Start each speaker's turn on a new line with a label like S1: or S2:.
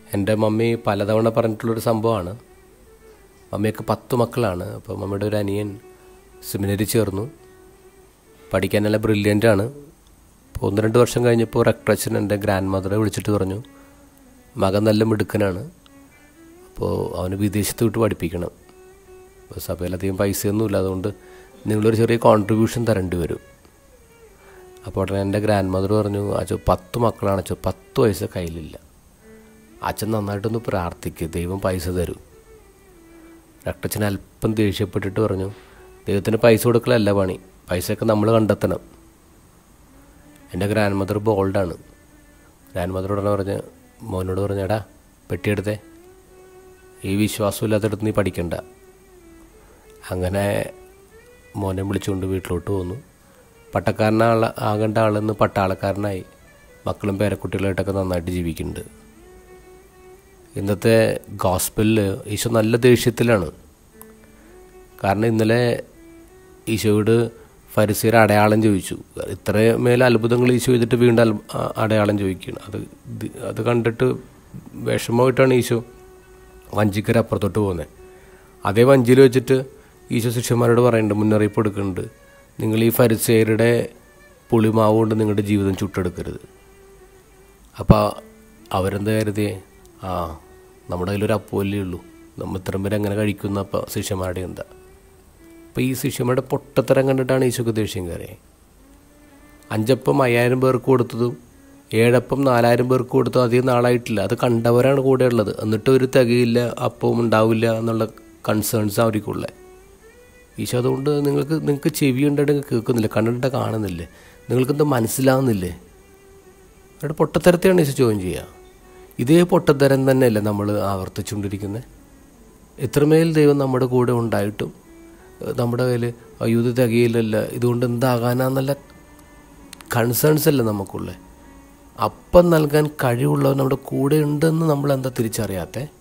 S1: എൻ്റെ മമ്മി പലതവണ പറഞ്ഞിട്ടുള്ളൊരു സംഭവമാണ് മമ്മിയൊക്കെ പത്ത് മക്കളാണ് അപ്പോൾ മമ്മിയുടെ ഒരു അനിയൻ സെമിനറി ചേർന്നു പഠിക്കാൻ നല്ല ബ്രില്യൻ്റ് ആണ് അപ്പോൾ ഒന്ന് രണ്ട് വർഷം കഴിഞ്ഞപ്പോൾ റെക്ടറച്ചൻ എൻ്റെ ഗ്രാൻഡ് മദറെ വിളിച്ചിട്ട് പറഞ്ഞു മകൻ നല്ല മിടുക്കനാണ് അപ്പോൾ അവന് വിദേശത്ത് വിട്ട് പഠിപ്പിക്കണം അപ്പോൾ സഭയിലധികം പൈസയൊന്നുമില്ല അതുകൊണ്ട് നിങ്ങളൊരു ചെറിയ കോൺട്രിബ്യൂഷൻ തരേണ്ടി വരും അപ്പോൾ ഉടനെ എൻ്റെ ഗ്രാൻഡ് മദർ പറഞ്ഞു അച്ഛോ പത്ത് മക്കളാണ് അച്ഛോ പത്ത് പൈസ കയ്യിലില്ല അച്ഛൻ നന്നായിട്ടൊന്ന് പ്രാർത്ഥിക്കുക ദൈവം പൈസ തരും രക്തച്ഛൻ അല്പം ദേഷ്യപ്പെട്ടിട്ട് പറഞ്ഞു ദൈവത്തിന് പൈസ കൊടുക്കലല്ല പണി പൈസയൊക്കെ നമ്മൾ കണ്ടെത്തണം എൻ്റെ ഗ്രാൻഡ് മദർ ബോൾഡാണ് ഗ്രാൻഡ് മദർ ഉടനെ പറഞ്ഞ് മോനോട് പറഞ്ഞു എടാ പെട്ടിയെടുത്തേ ഈ വിശ്വാസമില്ലാത്തടത്ത് നീ പഠിക്കണ്ട അങ്ങനെ മോനെ വിളിച്ചുകൊണ്ട് വീട്ടിലോട്ട് പോന്നു പട്ടക്കാരനാള ആകേണ്ട ആളെന്ന് പട്ടാളക്കാരനായി മക്കളും പേരക്കുട്ടികളായിട്ടൊക്കെ നന്നായിട്ട് ജീവിക്കുന്നുണ്ട് ഇന്നത്തെ ഗോസ്പലിൽ ഈശോ നല്ല ദേഷ്യത്തിലാണ് കാരണം ഇന്നലെ ഈശോയോട് ഫരിസീർ അടയാളം ചോദിച്ചു ഇത്രമേൽ അത്ഭുതങ്ങൾ ഈശോ ചെയ്തിട്ട് വീണ്ടും അൽ- ആ- അടയാളം ചോദിക്കുകയാണ് അത് ഇത് അത് കണ്ടിട്ട് വിഷമമായിട്ടാണ് ഈശോ വഞ്ചിക്കര അപ്പുറത്തോട്ട് പോകുന്നത് അതേ വഞ്ചിയിൽ വെച്ചിട്ട് ഈശോ ശിഷ്യന്മാരോട് പറയുന്നുണ്ട് മുന്നറിയിപ്പ് കൊടുക്കുന്നുണ്ട് നിങ്ങൾ ഈ ഫരിസേരുടെ പുളിമാവ് കൊണ്ട് നിങ്ങളുടെ ജീവിതം ചുട്ടെടുക്കരുത് അപ്പോൾ അവരെന്താ കരുതിയേ ആ നമ്മുടെ കയ്യിലൊരു അപ്പോലേ ഉള്ളൂ നമ്മൾ ഇത്രയും പേര് എങ്ങനെ കഴിക്കുന്ന അപ്പോൾ ശിഷ്യന്മാരുടെ എന്താ അപ്പോൾ ഈ ശിഷ്യന്മാരുടെ പൊട്ടത്തരം കണ്ടിട്ടാണ് ഈശോക്ക് ദേഷ്യം കയറിയത് അഞ്ചപ്പം അയ്യായിരം പേർക്ക് കൊടുത്തതും ഏഴപ്പം നാലായിരം പേർക്ക് കൊടുത്തതും അധികം നാളായിട്ടില്ല അത് കണ്ടവരാണ് കൂടെ ഉള്ളത് എന്നിട്ട് ഒരു തികയില്ല അപ്പവും ഉണ്ടാവില്ല എന്നുള്ള കൺസേൺസ് അവർക്കുള്ളത് ഈശോ അതുകൊണ്ട് നിങ്ങൾക്ക് നിങ്ങൾക്ക് ചെവി ഉണ്ടായിട്ട് കേൾക്കുന്നില്ല കണ്ടിട്ട് കാണുന്നില്ലേ നിങ്ങൾക്കെന്താ മനസ്സിലാവുന്നില്ലേ അവരുടെ പൊട്ടത്തരത്തെയാണ് ഈശോ ചോദ്യം ചെയ്യുക ഇതേ പൊട്ടത്തരം തന്നെയല്ലേ നമ്മൾ ആവർത്തിച്ചുകൊണ്ടിരിക്കുന്നത് എത്രമേൽ ദൈവം നമ്മുടെ കൂടെ ഉണ്ടായിട്ടും ഏഹ് നമ്മുടെ കയ്യിൽ അയ്യോ ഇത് തികയില്ലല്ല ഇതുകൊണ്ട് എന്താകാനാന്നുള്ള കൺസേൺസ് അല്ലേ നമുക്കുള്ളത് അപ്പം നൽകാൻ കഴിവുള്ളവർ നമ്മുടെ കൂടെ ഉണ്ടെന്ന് നമ്മൾ എന്താ തിരിച്ചറിയാത്തേ